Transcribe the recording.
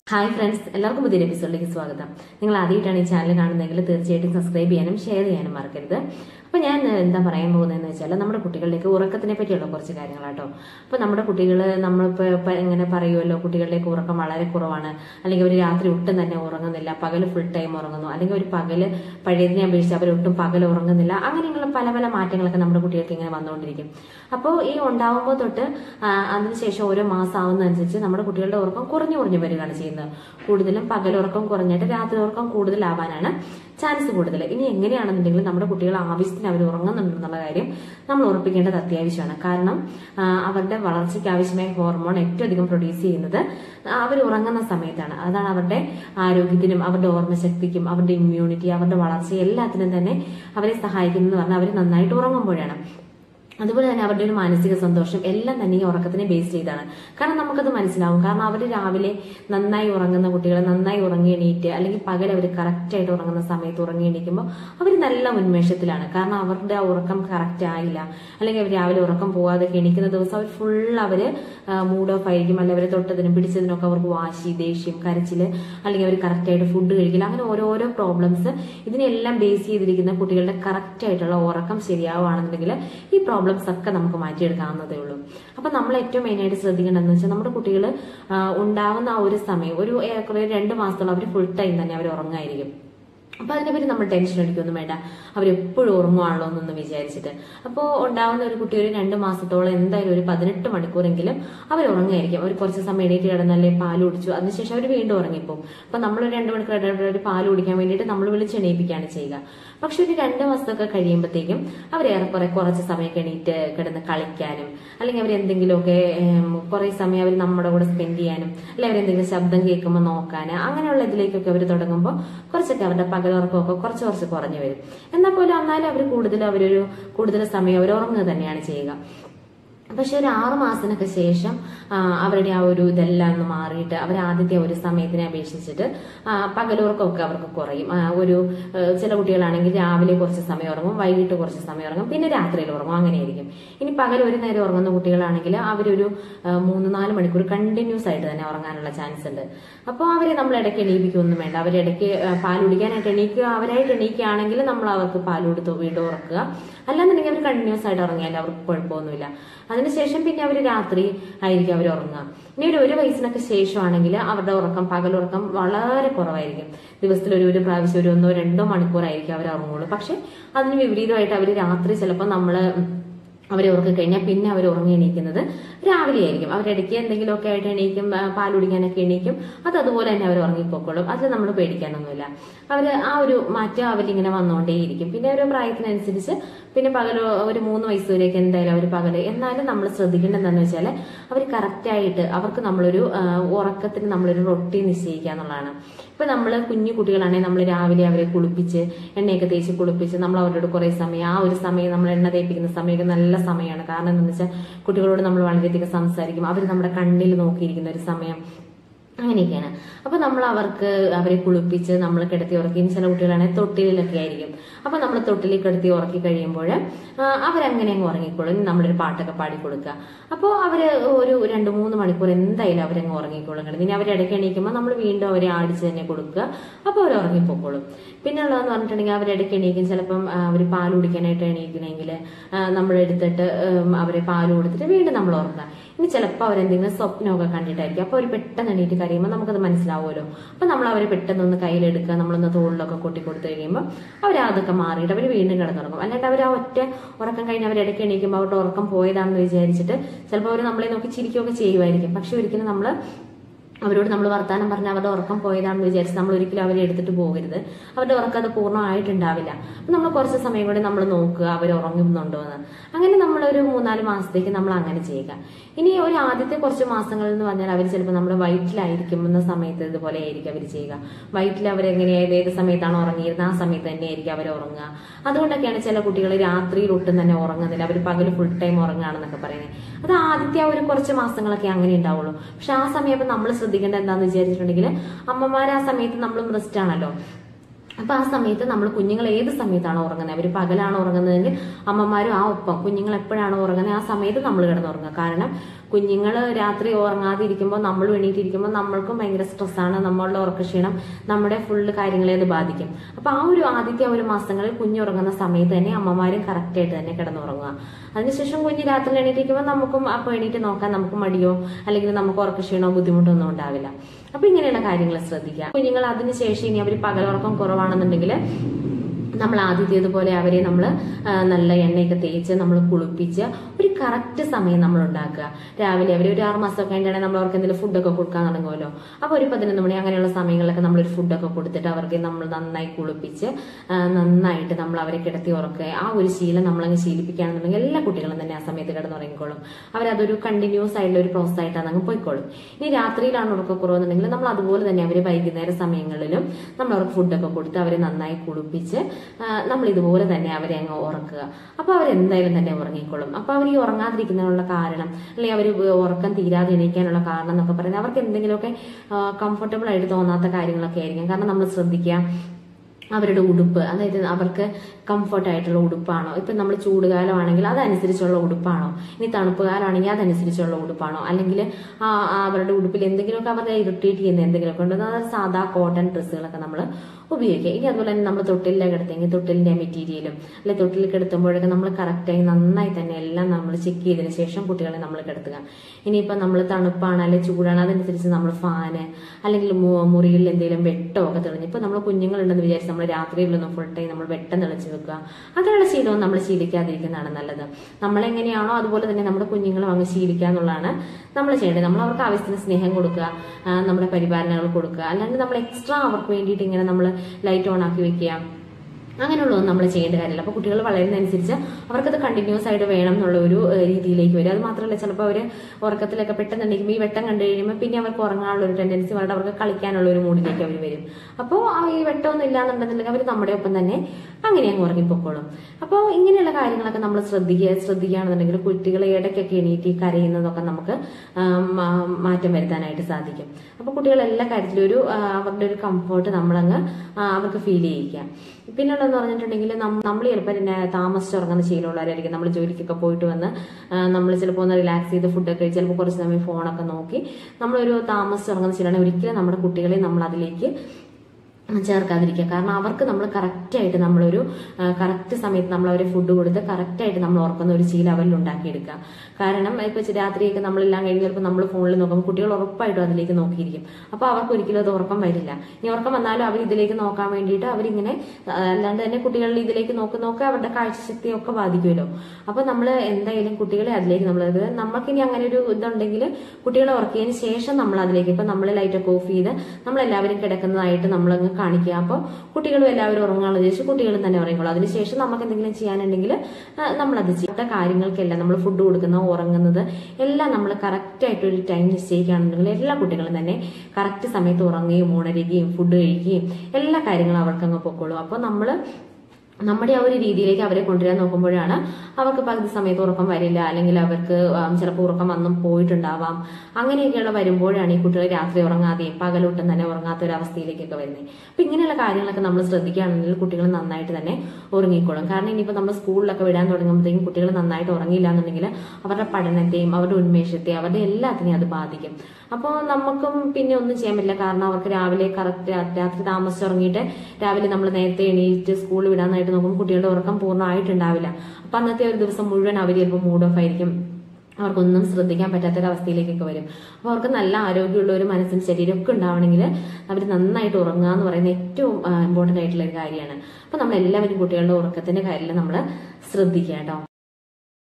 hi friends എല്ലാവർക്കും പുതിയൊരു എപ്പിസോഡിലേക്ക് സ്വാഗതം നിങ്ങൾ ആദ്യമായിട്ടാണ് ഈ ചാനൽ കാണുന്നതെങ്കിൽ തീർച്ചയായിട്ടും സബ്സ്ക്രൈബ് ചെയ്യാനും ഷെയർ ചെയ്യാനും മറക്കരുത് അപ്പോൾ ഞാൻ ഏഹ്, എന്താ പറയാൻ പോകുന്നതെന്ന് വെച്ചാൽ നമ്മുടെ കുട്ടികളിലേക്ക് ഉറക്കത്തിനെ പറ്റിയുള്ള കുറച്ച് കാര്യങ്ങളാട്ടോ അപ്പോൾ നമ്മുടെ കുട്ടികൾ നമ്മളിപ്പോൾ ഇപ്പം ഇങ്ങനെ പറയുമല്ലോ കുട്ടികളിലേക്ക് ഉറക്കം വളരെ കുറവാണ് അല്ലെങ്കിൽ അവർ രാത്രി ഒട്ടും തന്നെ ഉറങ്ങുന്നില്ല പകൽ ഫുൾ ടൈം ഉറങ്ങുന്നു അല്ലെങ്കിൽ ഒരു പകല് പഴയതിനെ അപേക്ഷിച്ച് അവർ ഒട്ടും പകൽ ഉറങ്ങുന്നില്ല അങ്ങനെയുള്ള പല പല മാറ്റങ്ങളൊക്കെ നമ്മുടെ കുട്ടികൾക്ക് ഇങ്ങനെ വന്നുകൊണ്ടിരിക്കും അപ്പോൾ ഈ ഉണ്ടാവുമ്പോൾ തൊട്ട് ആ, അതിനുശേഷം ഓരോ മാസം ആവുന്നതനുസരിച്ച് നമ്മുടെ കുട്ടികളുടെ ഉറക്കം കുറഞ്ഞു കുറഞ്ഞു വരികയാണ് ചെയ്യുന്നത് കൂടുതലും പകലുറക്കം കുറഞ്ഞിട്ട് രാത്രി ഉറക്കം കൂടുതലാവാനാണ് ചാൻസ് കൂടുതൽ ഇനി എങ്ങനെയാണെന്നുണ്ടെങ്കിൽ നമ്മുടെ കുട്ടികൾ ആവശ്യത്തിന് അവർ ഉറങ്ങുന്നുണ്ടെന്നുള്ള കാര്യം നമ്മൾ ഉറപ്പിക്കേണ്ടത് അത്യാവശ്യമാണ് കാരണം ആ, അവരുടെ വളർച്ചയ്ക്ക് ആവശ്യമായ ഹോർമോൺ ഏറ്റവും അധികം പ്രൊഡ്യൂസ് ചെയ്യുന്നത് അവർ ഉറങ്ങുന്ന സമയത്താണ് അതാണ് അവരുടെ ആരോഗ്യത്തിനും അവരുടെ ഓർമ്മശക്തിക്കും അവരുടെ ഇമ്മ്യൂണിറ്റി അവരുടെ വളർച്ച എല്ലാത്തിനും തന്നെ അവരെ സഹായിക്കുന്നതെന്ന് പറഞ്ഞാൽ അവർ നന്നായിട്ട് ഉറങ്ങുമ്പോഴാണ് അതുപോലെ തന്നെ അവരുടെ ഒരു മാനസിക സന്തോഷം എല്ലാം തന്നെ ഈ ഉറക്കത്തിനെ ബേസ് ചെയ്താണ് കാരണം നമുക്കത് മനസ്സിലാവും കാരണം അവർ രാവിലെ നന്നായി ഉറങ്ങുന്ന കുട്ടികൾ നന്നായി ഉറങ്ങി എണീറ്റ് അല്ലെങ്കിൽ പകൽ അവർ കറക്റ്റായിട്ട് ഉറങ്ങുന്ന സമയത്ത് ഉറങ്ങി എണീക്കുമ്പോൾ അവർ നല്ല ഉന്മേഷത്തിലാണ് കാരണം അവരുടെ ആ ഉറക്കം കറക്റ്റ് ആയില്ല അല്ലെങ്കിൽ അവർ രാവിലെ ഉറക്കം പോവാതെ എണീക്കുന്ന ദിവസം അവർ ഫുൾ അവർ മൂഡ് ഓഫ് ആയിരിക്കും അല്ലെങ്കിൽ അവരെ തൊട്ടതിനും പിടിച്ചതിനൊക്കെ അവർക്ക് വാശി ദേഷ്യം കരച്ചില് അല്ലെങ്കിൽ അവർ കറക്റ്റായിട്ട് ഫുഡ് കഴിക്കില്ല അങ്ങനെ ഓരോരോ പ്രോബ്ലംസ് ഇതിനെല്ലാം ബേസ് ചെയ്തിരിക്കുന്ന കുട്ടികളുടെ കറക്റ്റ് ആയിട്ടുള്ള ഉറക്കം ശരിയാവുകയാണെന്നുണ്ടെങ്കിൽ ഈ പ്രോബ്ലംസ് ഒക്കെ നമുക്ക് മാറ്റിയെടുക്കാവുന്നതേ ഉള്ളൂ അപ്പൊ നമ്മൾ ഏറ്റവും മെയിനായിട്ട് ശ്രദ്ധിക്കേണ്ടതെന്ന് വെച്ചാൽ നമ്മുടെ കുട്ടികൾ ഉണ്ടാവുന്ന ആ ഒരു സമയം ഒരു ഏറെക്കുറെ രണ്ട് മാസത്തോളം അവർ ഫുൾ ടൈം തന്നെ അവർ ഉറങ്ങായിരിക്കും അപ്പൊ അതിനെപ്പറ്റി നമ്മൾ ടെൻഷൻ അടിക്കൊന്നും വേണ്ട അവരെപ്പോഴും ഉറങ്ങുവാണല്ലോ എന്നൊന്ന് വിചാരിച്ചിട്ട് അപ്പോൾ ഉണ്ടാവുന്ന ഒരു കുട്ടി ഒരു രണ്ട് മാസത്തോളം എന്തായാലും ഒരു പതിനെട്ട് മണിക്കൂറെങ്കിലും അവർ ഉറങ്ങായിരിക്കും അവർ കുറച്ച് സമയം എണീറ്റ് കിടന്നല്ലേ പാൽ കുടിച്ചു അതിനുശേഷം അവർ വീണ്ടും ഉറങ്ങിപ്പോവും അപ്പൊ നമ്മൾ ഒരു രണ്ട് മണിക്കൂർ ഇടവിട്ട് ഒരു പാൽ കുടിക്കാൻ വേണ്ടിയിട്ട് നമ്മൾ വിളിച്ച് എണീപ്പിക്കുകയാണ് ചെയ്യുക പക്ഷെ ഒരു രണ്ട് മാസമൊക്കെ കഴിയുമ്പോഴത്തേക്കും അവർ ഏറെക്കുറെ കുറച്ച് സമയം എണീറ്റ് കിടന്ന് കളിക്കാനും അല്ലെങ്കിൽ അവർ എന്തെങ്കിലുമൊക്കെ കുറെ സമയം അവർ നമ്മുടെ കൂടെ സ്പെൻഡ് ചെയ്യാനും അല്ലെങ്കിൽ അവരെന്തെങ്കിലും ശബ്ദം കേൾക്കുമ്പോൾ നോക്കാൻ അങ്ങനെയുള്ള ഇതിലേക്കൊക്കെ അവർ തുടങ്ങുമ്പോൾ കുറച്ചൊക്കെ അവരുടെ പകലുറക്കമൊക്കെ കുറച്ച് കുറച്ച് കുറഞ്ഞു വരും എന്നാൽ പോലും എന്നാലും അവർ കൂടുതൽ അവരൊരു കൂടുതൽ സമയം അവർ ഉറങ്ങുക തന്നെയാണ് ചെയ്യുക പക്ഷെ ഒരു ആറു മാസത്തിനൊക്കെ ശേഷം ആ, അവരുടെ ആ ഒരു ഇതെല്ലാം ഒന്ന് മാറിയിട്ട് അവർ ആദ്യത്തെ ഒരു സമയത്തിനെ അപേക്ഷിച്ചിട്ട് ആ, പകലുറക്കമൊക്കെ അവർക്ക് കുറയും ആ, ഒരു ഏ, ചില കുട്ടികളാണെങ്കിൽ രാവിലെ കുറച്ച് സമയം ഉറങ്ങും വൈകിട്ട് കുറച്ച് സമയം ഉറങ്ങും പിന്നെ രാത്രിയിൽ ഉറങ്ങും അങ്ങനെയായിരിക്കും ഇനി പകൽ ഒരു നേരം ഉറങ്ങുന്ന കുട്ടികളാണെങ്കിൽ അവരൊരു ആ, മൂന്ന് നാല് മണിക്കൂർ കണ്ടിന്യൂസ് ആയിട്ട് തന്നെ ഉറങ്ങാനുള്ള ചാൻസ് ഉണ്ട് അപ്പോൾ അവരെ നമ്മൾ ഇടയ്ക്ക് എണീപ്പിക്കൊന്നും വേണ്ട അവരിടയ്ക്ക് ആ, പാൽ കുടിക്കാനായിട്ട് എണീക്കുക അവരായിട്ട് എണീക്കുകയാണെങ്കിൽ നമ്മൾ അവർക്ക് പാൽ കൊടുത്ത് വീണ്ടും ഉറക്കുക അല്ലാന്നുണ്ടെങ്കിൽ അവർ കണ്ടിന്യൂസ് ആയിട്ട് ഉറങ്ങിയാൽ അവർക്ക് കുഴപ്പമൊന്നുമില്ല അതിനുശേഷം പിന്നെ അവർ രാത്രി ആയിരിക്കും അവർ ഉറങ്ങുക ഇനി ഒരു ഒരു വയസ്സിനൊക്കെ ശേഷമാണെങ്കിൽ അവരുടെ ഉറക്കം പകലുറക്കം വളരെ കുറവായിരിക്കും ദിവസത്തിൽ ഒരു ഒരു പ്രാവശ്യം ഒരു ഒന്നോ രണ്ടോ മണിക്കൂറായിരിക്കും അവർ ഉറങ്ങുള്ളൂ പക്ഷെ അതിന് വിപരീതമായിട്ട് അവർ രാത്രി ചിലപ്പോൾ നമ്മൾ അവരെ ഉറക്കി കഴിഞ്ഞാൽ പിന്നെ അവർ ഉറങ്ങി എണീക്കുന്നത് രാവിലെ ആയിരിക്കും അവരിടയ്ക്ക് എന്തെങ്കിലുമൊക്കെ ആയിട്ട് എണീക്കും ആ, പാൽ കുടിക്കാനൊക്കെ എണീക്കും അത് അതുപോലെ തന്നെ അവർ ഉറങ്ങിപ്പോക്കോളും അത് നമ്മൾ പേടിക്കാനൊന്നുമില്ല അവർ ആ ഒരു മാറ്റം അവരിങ്ങനെ വന്നുകൊണ്ടേയിരിക്കും പിന്നെ ഒരു പ്രായത്തിനനുസരിച്ച് പിന്നെ പകൽ ഒരു മൂന്ന് വയസ്സ് വരെയൊക്കെ എന്തായാലും അവർ പകല് എന്നാലും നമ്മൾ ശ്രദ്ധിക്കേണ്ടത് എന്താണെന്ന് വെച്ചാൽ അവർ കറക്റ്റായിട്ട് അവർക്ക് നമ്മളൊരു ആ, ഉറക്കത്തിന് നമ്മളൊരു റൊട്ടീൻ നിശ്ചയിക്കുക എന്നുള്ളതാണ് ഇപ്പൊ നമ്മൾ കുഞ്ഞു കുട്ടികളാണെങ്കിൽ നമ്മൾ രാവിലെ അവരെ കുളിപ്പിച്ച് എണ്ണയൊക്കെ തേച്ച് കുളിപ്പിച്ച് നമ്മൾ അവരോട് കുറെ സമയം ആ ഒരു സമയം നമ്മൾ എണ്ണ തേപ്പിക്കുന്ന സമയമൊക്കെ നല്ല സമയമാണ് കാരണം എന്താണെന്ന് വെച്ചാൽ കുട്ടികളോട് നമ്മൾ വളരെയധികം സംസാരിക്കും അവർ നമ്മുടെ കണ്ണിൽ നോക്കിയിരിക്കുന്ന ഒരു സമയം അങ്ങനെയൊക്കെയാണ് അപ്പൊ നമ്മൾ അവർക്ക് അവരെ കുളിപ്പിച്ച് നമ്മൾ കിടത്തി ഉറക്കി ഇനി ചില കുട്ടികളാണെങ്കിൽ തൊട്ടിലൊക്കെ ആയിരിക്കും അപ്പൊ നമ്മൾ തൊട്ടിലിൽ കിടത്തി ഉറക്കി കഴിയുമ്പോൾ അവരങ്ങനെ അങ്ങ് ഉറങ്ങിക്കോളും ഇനി നമ്മളൊരു പാട്ടൊക്കെ പാടി കൊടുക്കുക അപ്പോൾ അവര് ഒരു രണ്ട് മൂന്ന് മണിക്കൂർ എന്തായാലും അവരങ്ങ് ഉറങ്ങിക്കോളും കിടന്ന് ഇനി അവരിടയ്ക്ക് എണീക്കുമ്പോൾ നമ്മൾ വീണ്ടും അവരെ ആടിച്ച് തന്നെ കൊടുക്കുക അപ്പോൾ അവർ ഉറങ്ങിപ്പോക്കോളും പിന്നെ ഉള്ളതെന്ന് പറഞ്ഞിട്ടുണ്ടെങ്കിൽ അവരിടയ്ക്ക് എണീക്കും ചിലപ്പം അവർ പാൽ കുടിക്കാനായിട്ട് എണീക്കണമെങ്കിൽ നമ്മൾ എടുത്തിട്ട് ഉം, അവരെ പാൽ കൊടുത്തിട്ട് വീണ്ടും നമ്മൾ ഉറങ്ങുക ഇനി ചിലപ്പോൾ അവരെന്തെങ്കിലും സ്വപ്നമൊക്കെ കണ്ടിട്ടായിരിക്കും അപ്പോൾ അവർ പെട്ടെന്ന് എണീറ്റ് കരയുമ്പോൾ നമുക്കത് മനസ്സിലാവുമല്ലോ അപ്പോൾ നമ്മൾ അവരെ പെട്ടെന്ന് ഒന്ന് കയ്യിലെടുക്കുക നമ്മളൊന്ന് തോളിലൊക്കെ കൊട്ടി കൊടുത്തു കഴിയുമ്പോൾ അവർ അതൊക്കെ മാറിയിട്ട് അവർ വീണ്ടും കിടന്നുറങ്ങും അല്ലാണ്ട് അവർ ആ ഒറ്റ ഉറക്കം കഴിഞ്ഞ് അവർ ഇടയ്ക്ക് എണീക്കുമ്പോൾ അവരുടെ ഉറക്കം പോയതാണെന്ന് വിചാരിച്ചിട്ട് ചിലപ്പോൾ അവർ നമ്മളെ നോക്കി ചിരിക്കുകയൊക്കെ ചെയ്യുമായിരിക്കും പക്ഷെ ഒരിക്കലും നമ്മൾ അവരോട് നമ്മൾ വർത്താനം പറഞ്ഞ് അവരുടെ ഉറക്കം പോയതാണെന്ന് വിചാരിച്ച് നമ്മൾ ഒരിക്കലും അവരെ എടുത്തിട്ട് പോകരുത് അവരുടെ ഉറക്കം അത് പൂർണ്ണമായിട്ടുണ്ടാവില്ല അപ്പം നമ്മൾ കുറച്ച് സമയം കൂടി നമ്മൾ നോക്കുക അവർ ഉറങ്ങുന്നുണ്ടോ എന്ന് അങ്ങനെ നമ്മളൊരു മൂന്നാല് മാസത്തേക്ക് നമ്മൾ അങ്ങനെ ചെയ്യുക ഇനി ഒരു ആദ്യത്തെ കുറച്ച് മാസങ്ങളിൽ എന്ന് പറഞ്ഞാൽ അവർ ചിലപ്പോൾ നമ്മുടെ വയറ്റിലായിരിക്കുമെന്ന സമയത്ത് ഇതുപോലെ ആയിരിക്കും അവർ ചെയ്യുക വയറ്റിൽ അവരെങ്ങനെയായത് ഏത് സമയത്താണ് ഉറങ്ങിയിരുന്നത് ആ സമയത്ത് തന്നെയായിരിക്കും അവർ ഉറങ്ങുക അതുകൊണ്ടൊക്കെയാണ് ചില കുട്ടികൾ രാത്രിയിൽ ഒട്ടും തന്നെ ഉറങ്ങുന്നില്ല അവർ പകൽ ഫുൾ ടൈം ഉറങ്ങുകയാണെന്നൊക്കെ പറയുന്നത് അത് ആദ്യത്തെ ആ ഒരു കുറച്ച് മാസങ്ങളൊക്കെ അങ്ങനെ ഉണ്ടാവുള്ളൂ പക്ഷെ ആ സമയം നമ്മൾ ശ്രദ്ധിക്കേണ്ടത് എന്താണെന്ന് വിചാരിച്ചിട്ടുണ്ടെങ്കിൽ അമ്മമാർ ആ സമയത്ത് നമ്മളും റെസ്റ്റ് ആണല്ലോ അപ്പൊ ആ സമയത്ത് നമ്മൾ കുഞ്ഞുങ്ങൾ ഏത് സമയത്താണോ ഉറങ്ങുന്നത് അവർ പകലാണോ ഉറങ്ങുന്നതെങ്കിൽ അമ്മമാരും ആ ഒപ്പം കുഞ്ഞുങ്ങൾ എപ്പോഴാണോ ഉറങ്ങുന്നത് ആ സമയത്ത് നമ്മൾ കിടന്നുറങ്ങുക കാരണം കുഞ്ഞുങ്ങൾ രാത്രി ഉറങ്ങാതിരിക്കുമ്പോൾ നമ്മൾ എണീറ്റിരിക്കുമ്പോൾ നമ്മൾക്കും ഭയങ്കര സ്ട്രെസ്സാണ് നമ്മളുടെ ഉറക്കക്ഷീണം നമ്മുടെ ഫുള്ള് കാര്യങ്ങളെ അത് ബാധിക്കും അപ്പൊ ആ ഒരു ആദ്യത്തെ ഒരു മാസങ്ങളിൽ കുഞ്ഞുറങ്ങുന്ന സമയത്ത് തന്നെ അമ്മമാരും കറക്റ്റ് ആയിട്ട് തന്നെ കിടന്നുറങ്ങുക അതിനുശേഷം കുഞ്ഞ് രാത്രി എണീറ്റിരിക്കുമ്പോൾ നമുക്കും അപ്പോൾ എണീറ്റ് നോക്കാൻ നമുക്ക് മടിയോ അല്ലെങ്കിൽ നമുക്ക് ഉറക്കക്ഷീണോ ബുദ്ധിമുട്ടോ ഒന്നും ഉണ്ടാവില്ല അപ്പൊ ഇങ്ങനെയുള്ള കാര്യങ്ങൾ ശ്രദ്ധിക്കുക കുഞ്ഞുങ്ങൾ അതിനുശേഷം ഇനി അവർ പകലുറക്കം കുറവാണെന്നുണ്ടെങ്കിൽ നമ്മൾ ആദ്യത്തേതുപോലെ അവരെ നമ്മൾ നല്ല എണ്ണയൊക്കെ തേച്ച് നമ്മൾ കുളിപ്പിച്ച് ഒരു കറക്റ്റ് സമയം നമ്മൾ ഉണ്ടാക്കുക രാവിലെ അവർ ഒരു ആറ് മാസമൊക്കെ കഴിഞ്ഞാണെങ്കിൽ നമ്മൾ അവർക്ക് എന്തെങ്കിലും ഫുഡൊക്കെ കൊടുക്കാൻ തുടങ്ങുമല്ലോ അപ്പോൾ ഒരു പതിനൊന്ന് മണി അങ്ങനെയുള്ള സമയങ്ങളിലൊക്കെ നമ്മളൊരു ഫുഡൊക്കെ കൊടുത്തിട്ട് അവർക്ക് നമ്മൾ നന്നായി കുളിപ്പിച്ച് ആ, നന്നായിട്ട് നമ്മൾ അവരെ കിടത്തി ഉറക്കുക ആ ഒരു ശീലം നമ്മളങ്ങ് ശീലിപ്പിക്കുകയാണെന്നുണ്ടെങ്കിൽ എല്ലാ കുട്ടികളും തന്നെ ആ സമയത്ത് കിടന്നുറങ്ങിക്കോളും അവരതൊരു കണ്ടിന്യൂസ് ആയിട്ടുള്ള ഒരു പ്രോസസ് ആയിട്ടാണ് അങ്ങ് പോയിക്കോളും ഇനി രാത്രിയിലാണ് ഉറക്കക്കുറവെന്നുണ്ടെങ്കിൽ നമ്മൾ അതുപോലെ തന്നെ അവരെ വൈകുന്നേര സമയങ്ങളിലും നമ്മൾ അവർക്ക് ഫുഡൊക്കെ കൊടുത്ത് അവരെ നന്നായി കുളിപ്പിച്ച് ആ, നമ്മൾ ഇതുപോലെ തന്നെ അവരെ അങ്ങ് ഉറക്കുക അപ്പൊ അവരെന്തായാലും തന്നെ ഉറങ്ങിക്കോളും അപ്പൊ അവർ ഈ ഉറങ്ങാതിരിക്കുന്നതിനുള്ള കാരണം അല്ലെങ്കിൽ അവർ ഉറക്കം തീരാതെ എണീക്കാനുള്ള കാരണം എന്നൊക്കെ പറയുന്നത് അവർക്ക് എന്തെങ്കിലുമൊക്കെ കംഫർട്ടബിൾ ആയിട്ട് തോന്നാത്ത കാര്യങ്ങളൊക്കെ ആയിരിക്കും കാരണം നമ്മൾ ശ്രദ്ധിക്കുക അവരുടെ ഉടുപ്പ് അതായത് അവർക്ക് കംഫർട്ട് ആയിട്ടുള്ള ഉടുപ്പാണോ ഇപ്പൊ നമ്മൾ ചൂടുകാലമാണെങ്കിൽ അതനുസരിച്ചുള്ള ഉടുപ്പാണോ ഇനി തണുപ്പ് കാലമാണെങ്കിൽ അതനുസരിച്ചുള്ള ഉടുപ്പാണോ അല്ലെങ്കിൽ ആ ആ അവരുടെ ഉടുപ്പിൽ എന്തെങ്കിലുമൊക്കെ അവരെ ഇറിറ്റേറ്റ് ചെയ്യുന്ന എന്തെങ്കിലുമൊക്കെ ഉണ്ട് അതായത് സാധാ കോട്ടൺ ഡ്രസ്സുകളൊക്കെ നമ്മൾ ഉപയോഗിക്കുക ഇനി അതുപോലെ തന്നെ നമ്മൾ തൊട്ടിലിലെ കിടത്തെങ്കിൽ തൊട്ടിലിന്റെ മെറ്റീരിയലും അല്ലെ തൊട്ടിൽ കിടത്തുമ്പോഴൊക്കെ നമ്മൾ കറക്റ്റായി നന്നായി തന്നെ എല്ലാം നമ്മൾ ചെക്ക് ചെയ്തതിന് ശേഷം കുട്ടികളെ നമ്മൾ കിടത്തുക ഇനിയിപ്പോൾ നമ്മൾ തണുപ്പാണ് അല്ലെ ചൂടാണ് അതനുസരിച്ച് നമ്മൾ ഫാന് അല്ലെങ്കിൽ മു- മുറിയിൽ എന്തെങ്കിലും വെട്ടോ ഒക്കെ തെളിഞ്ഞ് ഇപ്പൊ നമ്മൾ കുഞ്ഞുങ്ങളുണ്ടെന്ന് വിചാരിച്ച് നമ്മൾ രാത്രിയിലൊന്നും ഫുൾ ടൈം നമ്മൾ വെട്ടം തെളിച്ച് വെക്കുക അങ്ങനെയുള്ള ശീലവും നമ്മൾ ശീലിക്കാതിരിക്കുന്നതാണ് നല്ലത് നമ്മളെങ്ങനെയാണോ അതുപോലെ തന്നെ നമ്മുടെ കുഞ്ഞുങ്ങളും അങ്ങ് ശീലിക്കുക എന്നുള്ളതാണ് നമ്മൾ ചെയ്യേണ്ടത് നമ്മൾ അവർക്ക് ആവശ്യത്തിന് സ്നേഹം കൊടുക്കുക ആ, നമ്മുടെ പരിപാലനകൾ കൊടുക്കുക അല്ലാണ്ട് നമ്മൾ എക്സ്ട്രാ അവർക്ക് വേണ്ടിയിട്ട് ഇങ്ങനെ നമ്മൾ ലൈറ്റ് ഓൺ ആക്കി വെക്കുക അങ്ങനെയുള്ളതൊന്നും നമ്മൾ ചെയ്യേണ്ട കാര്യമില്ല അപ്പോൾ കുട്ടികൾ വളരുന്നതനുസരിച്ച് അവർക്കത് കണ്ടിന്യൂസ് ആയിട്ട് വേണം എന്നുള്ള ഒരു ഏഹ്, രീതിയിലേക്ക് വരും അത് മാത്രമല്ല ചിലപ്പോൾ അവർ ഉറക്കത്തിലൊക്കെ പെട്ടെന്ന് എണീക്കുമ്പോൾ ഈ വെട്ടം കണ്ടു കഴിയുമ്പോൾ പിന്നെ അവർക്ക് ഉറങ്ങാനുള്ള ഒരു ടെൻഡൻസി വളരെ അവർക്ക് കളിക്കാനുള്ള ഒരു മൂഡിലേക്ക് അവർ വരും അപ്പോൾ ആ ഈ വെട്ടമൊന്നും ഇല്ലാന്നുണ്ടെന്നുണ്ടെങ്കിൽ അവർ നമ്മുടെ ഒപ്പം തന്നെ അങ്ങനെ അങ്ങ് ഉറങ്ങിപ്പോക്കോളും അപ്പോൾ ഇങ്ങനെയുള്ള കാര്യങ്ങളൊക്കെ നമ്മൾ ശ്രദ്ധിക്കുക ശ്രദ്ധിക്കുകയാണെന്നുണ്ടെങ്കിൽ കുട്ടികളെ ഇടയ്ക്കൊക്കെ എണീറ്റ് ഈ കരയുന്നതൊക്കെ നമുക്ക് ആ, മാ- മാറ്റം വരുത്താനായിട്ട് സാധിക്കും അപ്പോൾ കുട്ടികൾ എല്ലാ കാര്യത്തിലും ഒരു ആ, അവരുടെ ഒരു കംഫർട്ട് നമ്മളങ്ങ് ആ, അവർക്ക് ഫീൽ ചെയ്യിക്കാം പിന്നുള്ളതെന്ന് പറഞ്ഞിട്ടുണ്ടെങ്കിൽ നമ്മൾ ചിലപ്പോൾ പിന്നെ താമസിച്ചുറങ്ങുന്ന ശീലമുള്ളവരായിരിക്കും നമ്മൾ ജോലിക്കൊക്കെ പോയിട്ട് വന്ന് നമ്മൾ ചിലപ്പോൾ ഒന്ന് റിലാക്സ് ചെയ്ത് ഫുഡൊക്കെ കഴിച്ച് ചിലപ്പോൾ കുറച്ച് സമയം ഫോണൊക്കെ നോക്കി നമ്മളൊരു താമസിച്ചുറങ്ങുന്ന ശീലമാണ് ഒരിക്കലും നമ്മുടെ കുട്ടികളെ നമ്മൾ അതിലേക്ക് ചേർക്കാതിരിക്കുക കാരണം അവർക്ക് നമ്മൾ കറക്റ്റായിട്ട് നമ്മളൊരു കറക്റ്റ് സമയത്ത് നമ്മൾ അവരെ ഫുഡ് കൊടുത്ത് കറക്റ്റായിട്ട് നമ്മൾ ഓർക്കുന്ന ഒരു ശീലം അവരിൽ ഉണ്ടാക്കിയെടുക്കുക കാരണം ഇപ്പോൾ രാത്രിയൊക്കെ നമ്മളെല്ലാം കഴിഞ്ഞ് ചിലപ്പോൾ നമ്മൾ ഫോണിൽ നോക്കുമ്പോൾ കുട്ടികൾ ഉറപ്പായിട്ടും അതിലേക്ക് നോക്കിയിരിക്കും അപ്പോൾ അവർക്ക് ഒരിക്കലും അത് ഉറക്കം വരില്ല ഇനി ഉറക്കം വന്നാലും അവർ ഇതിലേക്ക് നോക്കാൻ വേണ്ടിയിട്ട് അവരിങ്ങനെ ആ, അല്ലാണ്ട് തന്നെ കുട്ടികളിൽ ഇതിലേക്ക് നോക്കി നോക്കി അവരുടെ കാഴ്ചശക്തിയൊക്കെ ബാധിക്കുമല്ലോ അപ്പോൾ നമ്മൾ എന്തായാലും കുട്ടികളെ അതിലേക്ക് നമ്മൾ നമുക്കിനി അങ്ങനെ ഒരു ഇതുണ്ടെങ്കിൽ കുട്ടികളെ ഉറക്കിയതിന് ശേഷം നമ്മൾ അതിലേക്ക് ഇപ്പം നമ്മൾ ലൈറ്റൊക്കെ ഓഫ് ചെയ്ത് നമ്മളെല്ലാവരും കിടക്കുന്നതായിട്ട് നമ്മളങ്ങ് കാണിക്കുക അപ്പോൾ കുട്ടികളും എല്ലാവരും ഉറങ്ങാനുള്ള ശേഷം കുട്ടികളും തന്നെ ഉറങ്ങിക്കോളും അതിനുശേഷം നമുക്ക് എന്തെങ്കിലും ചെയ്യാനുണ്ടെങ്കിൽ നമ്മളത് ചെയ്യാത്ത കാര്യങ്ങൾക്കെല്ലാം നമ്മൾ ഫുഡ് കൊടുക്കുന്ന ഉറങ്ങുന്നത് എല്ലാം നമ്മൾ കറക്റ്റായിട്ട് ഒരു ടൈം നിശ്ചയിക്കുകയാണെന്നുണ്ടെങ്കിൽ എല്ലാ കുട്ടികളും തന്നെ കറക്റ്റ് സമയത്ത് ഉറങ്ങുകയും ഉണരുകയും ഫുഡ് കഴിക്കുകയും എല്ലാ കാര്യങ്ങളും അവർക്കങ്ങ് പൊക്കോളും അപ്പോൾ നമ്മൾ നമ്മുടെ ആ ഒരു രീതിയിലേക്ക് അവരെ കൊണ്ടുവരാൻ നോക്കുമ്പോഴാണ് അവർക്ക് പകുതി സമയത്ത് ഉറക്കം വരില്ല അല്ലെങ്കിൽ അവർക്ക് ആം, ചിലപ്പോൾ ഉറക്കം വന്നും പോയിട്ടുണ്ടാവാം അങ്ങനെയൊക്കെയുള്ള വരുമ്പോഴാണ് ഈ കുട്ടികൾ രാത്രി ഉറങ്ങാതെയും പകലൊട്ടും തന്നെ ഉറങ്ങാത്ത ഒരു അവസ്ഥയിലേക്കൊക്കെ വരുന്നത് അപ്പൊ ഇങ്ങനെയുള്ള കാര്യങ്ങളൊക്കെ നമ്മൾ ശ്രദ്ധിക്കുകയാണെങ്കിൽ കുട്ടികൾ നന്നായിട്ട് തന്നെ ഉറങ്ങിക്കോളും കാരണം ഇനിയിപ്പോൾ നമ്മൾ സ്കൂളിലൊക്കെ വിടാൻ തുടങ്ങുമ്പോഴത്തേക്കും കുട്ടികൾ നന്നായിട്ട് ഉറങ്ങിയില്ല എന്നുണ്ടെങ്കിൽ അവരുടെ പഠനത്തെയും അവരുടെ ഉന്മേഷത്തെയും അവരുടെ എല്ലാത്തിനെയും അത് ബാധിക്കും അപ്പോൾ നമുക്കും പിന്നെ ഒന്നും ചെയ്യാൻ പറ്റില്ല കാരണം അവർക്ക് രാവിലെ കറക്റ്റ് രാത്രി താമസിച്ചുറങ്ങിയിട്ട് രാവിലെ നമ്മൾ നേരത്തെ എണീറ്റ് സ്കൂളിൽ വിടാനായിട്ട് നോക്കുമ്പോൾ കുട്ടികളുടെ ഉറക്കം പൂർണ്ണമായിട്ടുണ്ടാവില്ല അപ്പൊ അന്നത്തെ ഒരു ദിവസം മുഴുവൻ അവർ ചിലപ്പോൾ മൂഡ് ഓഫ് ആയിരിക്കും അവർക്കൊന്നും ശ്രദ്ധിക്കാൻ പറ്റാത്തൊരവസ്ഥയിലേക്കൊക്കെ വരും അപ്പോൾ അവർക്ക് നല്ല ആരോഗ്യമുള്ള ഒരു മനസ്സിന് ശരീരമൊക്കെ ഉണ്ടാവണമെങ്കിൽ അവർ നന്നായിട്ട് ഉറങ്ങുക എന്ന് പറയുന്നത് ഏറ്റവും ഇമ്പോർട്ടൻ്റ് ആയിട്ടുള്ള ഒരു കാര്യമാണ് അപ്പോൾ നമ്മൾ എല്ലാവരും കുട്ടികളുടെ ഉറക്കത്തിന്റെ കാര്യത്തിൽ നമ്മൾ ശ്രദ്ധിക്കുക കേട്ടോ